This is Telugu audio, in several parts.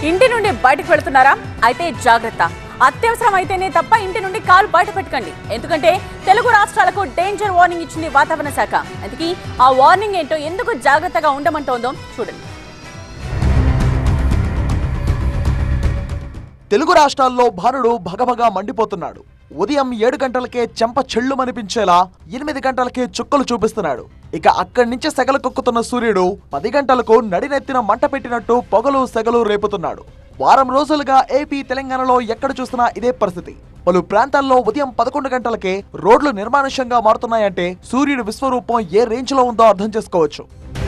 ఇంటి నుండి బయటకు వెళుతున్నారా అయితే జాగ్రత్త అత్యవసరం అయితేనే తప్ప ఇంటి నుండి కాలు బయట పెట్టకండి ఎందుకంటే తెలుగు రాష్ట్రాలకు డేంజర్ వార్నింగ్ ఇచ్చింది వాతావరణ శాఖ అందుకే ఆ వార్నింగ్ ఏంటో ఎందుకు జాగ్రత్తగా ఉండమంటోందో చూడండి తెలుగు రాష్ట్రాల్లో భానుడు భగభగా మండిపోతున్నాడు ఉదయం ఏడు గంటలకే చెంప చెళ్ళుమనిపించేలా ఎనిమిది గంటలకే చుక్కలు చూపిస్తున్నాడు ఇక అక్కడి నుంచి సెగలు కొక్కుతున్న సూర్యుడు పది గంటలకు నడినెత్తిన మంట పెట్టినట్టు పొగలు సెగలు రేపుతున్నాడు వారం రోజులుగా ఏపీ తెలంగాణలో ఎక్కడ చూసినా ఇదే పరిస్థితి పలు ప్రాంతాల్లో ఉదయం పదకొండు గంటలకే రోడ్లు నిర్మానుష్యంగా మారుతున్నాయంటే సూర్యుడి విశ్వరూపం ఏ రేంజ్ లో ఉందో అర్థం చేసుకోవచ్చు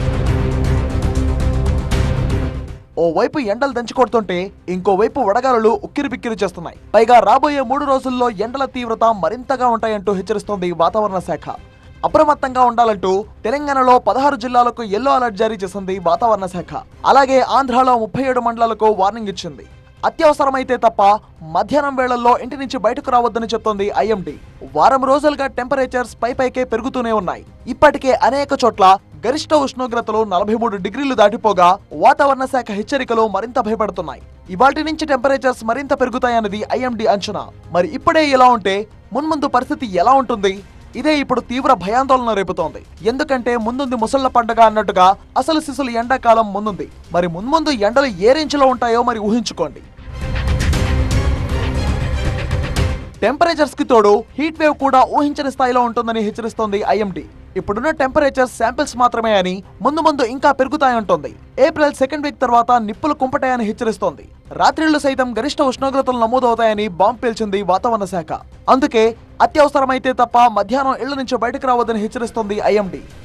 ఓవైపు ఎండలు దంచుకొడుతుంటే ఇంకోవైపు వడగాలులు ఉక్కిరి బిక్కిరి చేస్తున్నాయి పైగా రాబోయే మూడు రోజుల్లో ఎండల తీవ్రత మరింతగా ఉంటాయంటూ హెచ్చరిస్తోంది వాతావరణ శాఖ అప్రమత్తంగా ఉండాలంటూ తెలంగాణలో పదహారు జిల్లాలకు ఎల్లో అలర్ట్ జారీ చేసింది వాతావరణ శాఖ అలాగే ఆంధ్రాలో ముప్పై ఏడు మండలాలకు వార్నింగ్ ఇచ్చింది అత్యవసరమైతే తప్ప మధ్యాహ్నం వేళల్లో ఇంటి నుంచి బయటకు రావద్దని చెప్తోంది ఐఎండీ వారం రోజులుగా టెంపరేచర్స్ పై పైకే పెరుగుతూనే ఉన్నాయి ఇప్పటికే అనేక చోట్ల గరిష్ట ఉష్ణోగ్రతలు నలభై మూడు డిగ్రీలు దాటిపోగా వాతావరణ శాఖ హెచ్చరికలు మరింత భయపడుతున్నాయి ఇవాటి నుంచి టెంపరేచర్స్ మరింత పెరుగుతాయన్నది ఐఎండీ అంచనా మరి ఇప్పుడే ఇలా ఉంటే మున్ముందు పరిస్థితి ఎలా ఉంటుంది ఇదే ఇప్పుడు తీవ్ర భయాందోళన రేపుతోంది ఎందుకంటే ముందుంది ముసళ్ల పండగ అన్నట్టుగా అసలు సిసలు ఎండాకాలం ముందుంది మరి మున్ముందు ఎండలు ఏ రేంజ్లో ఉంటాయో మరి ఊహించుకోండి టెంపరేచర్స్ కి తోడు హీట్ వేవ్ కూడా ఊహించని స్థాయిలో ఉంటుందని హెచ్చరిస్తోంది ఐఎండీ ఇప్పుడున్న టెంపరేచర్ శాంపిల్స్ మాత్రమే అని ముందు ముందు ఇంకా పెరుగుతాయంటోంది ఏప్రిల్ సెకండ్ వీక్ తర్వాత నిప్పులు కుంపటాయని హెచ్చరిస్తోంది రాత్రిళ్లు సైతం గరిష్ట ఉష్ణోగ్రతలు నమోదవుతాయని బాంబు పేల్చింది వాతావరణ శాఖ అందుకే అత్యవసరమైతే తప్ప మధ్యాహ్నం ఇళ్ల నుంచి బయటకు రావద్దని హెచ్చరిస్తోంది ఐఎండీ